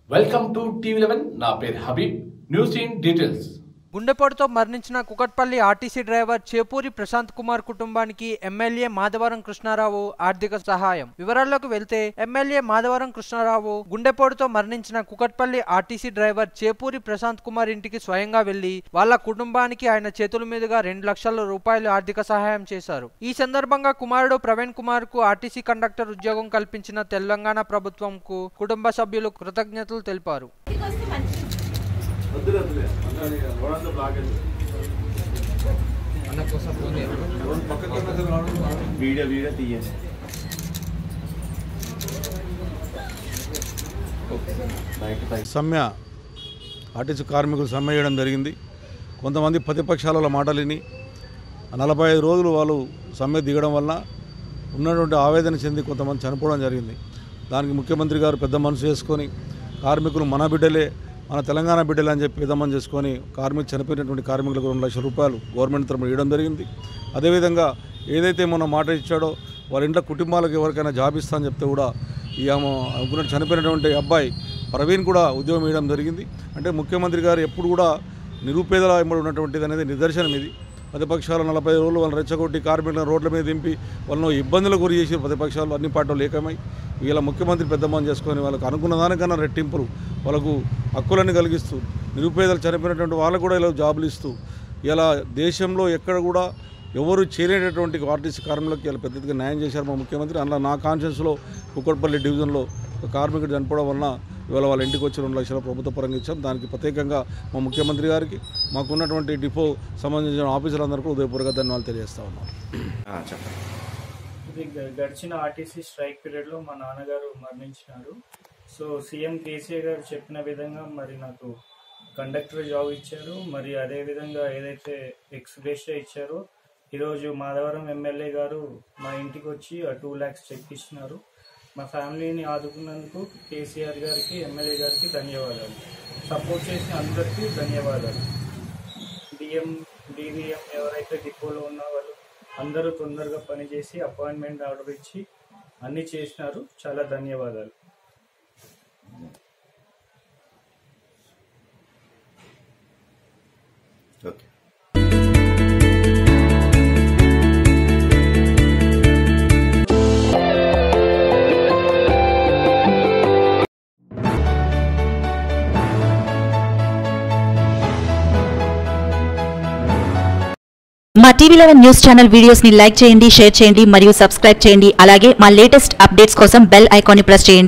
welcome to TV eleven నా పేరు Habib news in details గుండెపోటుతో మరణించిన కుకట్పల్లి ఆర్టీసీ డ్రైవర్ చేపూరి ప్రశాంత్ కుమార్ కుటుంబానికి ఎమ్మెల్యే మాధవరం కృష్ణారావు ఆర్థిక సహాయం వివరాల్లోకి వెళ్తే ఎమ్మెల్యే మాధవరం కృష్ణారావు గుండెపోటుతో మరణించిన కుకట్పల్లి ఆర్టీసీ డ్రైవర్ చేపూరి ప్రశాంత్ కుమార్ ఇంటికి స్వయంగా వెళ్లి వాళ్ళ కుటుంబానికి ఆయన చేతుల మీదుగా రెండు లక్షల రూపాయలు ఆర్థిక సహాయం చేశారు ఈ సందర్భంగా కుమారుడు ప్రవీణ్ కుమార్ కు ఆర్టీసీ కండక్టర్ ఉద్యోగం కల్పించిన తెలంగాణ ప్రభుత్వంకు కుటుంబ సభ్యులు కృతజ్ఞతలు తెలిపారు వద్దులే వద్దులే అన్న రోడంతా బ్లాక్ అయింది రోడ్ పక్కకి ఉన్నది రావడం వీడియో వీడియో తీయండి రైట్ రైట్ సమ్మె ఆర్టీసీ కార్మికులు సమ్మె చేయడం జరిగింది కొంతమంది ప్రతిపక్షాల మాటలు విని నలభై ఐదు రోజులు వాళ్ళు సమ్మె దిగడం వలన ఉన్నటువంటి ఆవేదన చెంది కొంతమంది చనిపోవడం జరిగింది దానికి ముఖ్యమంత్రి గారు పెద్ద మనసు చేసుకొని కార్మికులు మన బిడ్డలే మన తెలంగాణ బిడ్డలే అని చెప్పి పెద్ద మనసు చేసుకొని కార్మికులు చనిపోయినటువంటి కార్మికులకు రెండు లక్షల రూపాయలు గవర్నమెంట్ తరఫున ఇవ్వడం జరిగింది అదేవిధంగా ఏదైతే మొన్న మాట ఇచ్చాడో వాళ్ళ ఇంట్లో కుటుంబాలకు ఎవరికైనా జాబ్ ఇస్తా అని చెప్తే కూడా ఈ ఆమె అనుకున్న చనిపోయినటువంటి అబ్బాయి ప్రవీణ్ కూడా ఉద్యోగం ఇవ్వడం జరిగింది అంటే ముఖ్యమంత్రి గారు ఎప్పుడు కూడా నిరుపేదల ఎంబడి ఉన్నటువంటిది అనేది నిదర్శనం ఇది ప్రతిపక్షాలు నలభై రోజులు వాళ్ళని రెచ్చగొట్టి కార్మికులను రోడ్ల మీద దింపి వాళ్ళను ఇబ్బందులకు గురి చేసి ప్రతిపక్షాలు అన్ని పార్టీలు ఏకమై వీళ్ళ ముఖ్యమంత్రి పెద్ద మనం చేసుకొని వాళ్ళకు అనుకున్న దానికన్నా రెట్టింపులు వాళ్ళకు హక్కులను కలిగిస్తూ నిరుపేదలు చనిపోయినటువంటి వాళ్ళకు కూడా ఇలా జాబులు ఇస్తూ ఇలా దేశంలో ఎక్కడ కూడా ఎవరు చేయలేనటువంటి ఆర్టీసీ కార్మికులకు ఇలా పెద్దగా న్యాయం చేశారు మా ముఖ్యమంత్రి అందులో నా కాన్షియన్స్లో కుక్కట్పల్లి డివిజన్లో ఒక కార్మికుడు చనిపోవడం వలన ఇవాళ వాళ్ళ ఇంటికి వచ్చి రెండు లక్షల ప్రభుత్వ పరంగా ఇచ్చాం దానికి ప్రత్యేకంగా మా ముఖ్యమంత్రి గారికి మాకున్నటువంటి డిపో సంబంధించిన ఆఫీసులందరికీ ఉదయపూర్వక ధన్యవాదాలు తెలియజేస్తా ఉన్నాం చెప్పండి ఇది గ- గడిచిన ఆర్టీసీ స్ట్రైక్ పీరియడ్లో మా నాన్నగారు మరణించినారు సో సీఎం కేసీఆర్ గారు చెప్పిన విధంగా మరి నాకు కండక్టర్ జాబ్ ఇచ్చారు మరి అదే విధంగా ఏదైతే ఎక్స్గ్రేషియా ఇచ్చారో ఈరోజు మాధవరం ఎమ్మెల్యే గారు మా ఇంటికి వచ్చి టూ ల్యాక్స్ చెక్ ఇచ్చినారు మా ఫ్యామిలీని ఆదుకున్నందుకు కేసీఆర్ గారికి ఎమ్మెల్యే గారికి ధన్యవాదాలు సపోర్ట్ చేసిన అందరికీ ధన్యవాదాలు డిఎం డివిఎం ఎవరైతే డిపోలో ఉన్న వాళ్ళు అందరూ తొందరగా పనిచేసి అపాయింట్మెంట్ ఆర్డర్ ఇచ్చి అన్ని చేసినారు చాలా ధన్యవాదాలు ఓకే మా TV eleven news channel videos ని లైక్ చేయండి షేర్ చేయండి మరియు సబ్స్క్రైబ్ చేయండి అలాగే మా లేటెస్ట్ అప్డేట్స్ కోసం బెల్ ఐకాన్ ని ప్రెస్ చేయండి